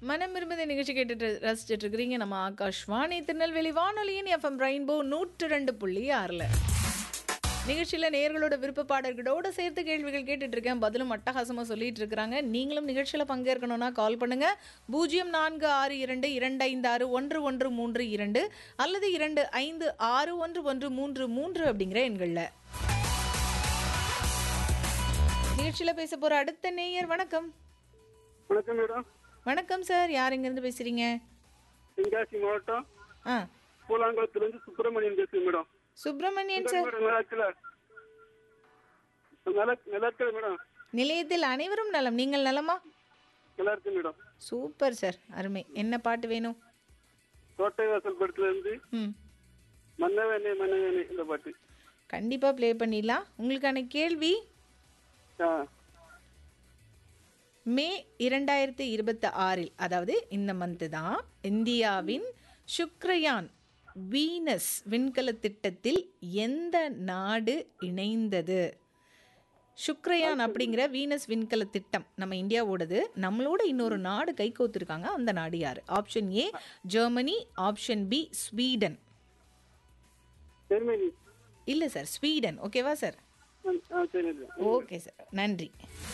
மனம் விரும்புத நிகழ்ச்சி கேட்டுட்டு ரசிச்சுட்டு இருக்கிறீங்க நம்ம ஆகாஷ்வாணி திருநெல்வேலி வானொலியின் எஃப்எம் ரெயின்போ நூற்று ரெண்டு புள்ளி ஆறில் நிகழ்ச்சியில் நேர்களோட விருப்ப பாடல்களோட சேர்த்து கேள்விகள் கேட்டுட்டு இருக்கேன் பதிலும் அட்டகாசமாக சொல்லிட்டு இருக்கிறாங்க நீங்களும் நிகழ்ச்சியில் பங்கேற்கணும்னா கால் பண்ணுங்க பூஜ்ஜியம் நான்கு ஆறு இரண்டு இரண்டு ஐந்து ஆறு ஒன்று ஒன்று மூன்று இரண்டு அல்லது இரண்டு ஐந்து ஆறு ஒன்று ஒன்று மூன்று மூன்று அப்படிங்கிற எண்களில் நிகழ்ச்சியில் பேச போற அடுத்த நேயர் வணக்கம் வணக்கம் மேடம் வணக்கம் சார் யார் இருந்து பேசுறீங்க தென்காசி மாவட்டம் ஆ பூலாங்குளத்துலேருந்து சுப்பிரமணியன் பேசுறேன் மேடம் சுப்பிரமணியன் சார் மேடம் நல்லா இருக்குல்ல நல்லா நல்லா இருக்குது மேடம் நிலையத்தில் அனைவரும் நலம் நீங்கள் நலமா நல்லா இருக்கு மேடம் சூப்பர் சார் அருமை என்ன பாட்டு வேணும் கோட்டை வாசல் படத்துலேருந்து ம் மன்னவேனே மன்னவேனே இந்த பாட்டு கண்டிப்பாக ப்ளே பண்ணிடலாம் உங்களுக்கான கேள்வி ஆ மே இரண்டாயிரத்தி இருபத்தி ஆறில் அதாவது இந்த மந்த்து தான் இந்தியாவின் சுக்ரயான் வீனஸ் விண்கல திட்டத்தில் எந்த நாடு இணைந்தது சுக்ரயான் அப்படிங்கிற வீனஸ் விண்கல திட்டம் நம்ம இந்தியாவோடது நம்மளோட இன்னொரு நாடு கை கோத்துருக்காங்க அந்த நாடு யார் option A Germany option B Sweden Germany இல்லை சார் ஸ்வீடன் ஓகேவா சார் ஆ, ஆ சரி மேடம். ஓகே சார் நன்றி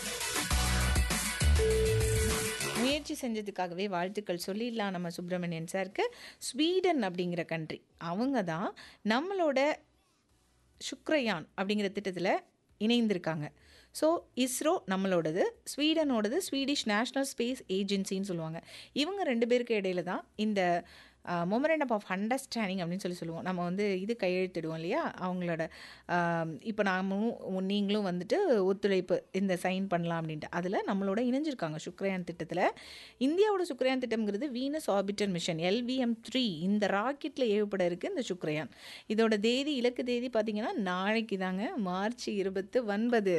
முயற்சி செஞ்சதுக்காகவே வாழ்த்துக்கள் சொல்லிடலாம் நம்ம சுப்பிரமணியன் சாருக்கு ஸ்வீடன் அப்படிங்கிற கண்ட்ரி அவங்க தான் நம்மளோட சுக்ரயான் அப்படிங்கிற திட்டத்தில் இணைந்திருக்காங்க ஸோ இஸ்ரோ நம்மளோடது ஸ்வீடனோடது ஸ்வீடிஷ் நேஷ்னல் ஸ்பேஸ் ஏஜென்சின்னு சொல்லுவாங்க இவங்க ரெண்டு பேருக்கு இடையில தான் இந்த மொமரண்டம் ஆஃப் அண்டர்ஸ்டாண்டிங் அப்படின்னு சொல்லி சொல்லுவோம் நம்ம வந்து இது கையெழுத்திடுவோம் இல்லையா அவங்களோட இப்போ நாமும் நீங்களும் வந்துட்டு ஒத்துழைப்பு இந்த சைன் பண்ணலாம் அப்படின்ட்டு அதில் நம்மளோட இணைஞ்சிருக்காங்க சுக்ரயான் திட்டத்தில் இந்தியாவோட சுக்ரயான் திட்டம்ங்கிறது Venus orbiter mission LVM three இந்த ராக்கெட்டில் ஏவப்பட இருக்குது இந்த சுக்ரயான் இதோட தேதி இலக்கு தேதி பார்த்தீங்கன்னா நாளைக்கு தாங்க மார்ச் இருபத்து ஒன்பது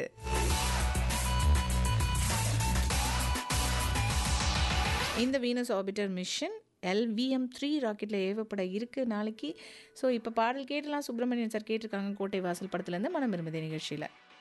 இந்த Venus orbiter mission LVM three ராக்கெட்டில் ஏவப்பட இருக்குது நாளைக்கு ஸோ இப்போ பாடல் கேட்டலாம் சுப்பிரமணியன் சார் கேட்டிருக்காங்க கோட்டை வாசல் படத்துலேருந்து மனம் விரும்புதே நிகழ்ச்சியில்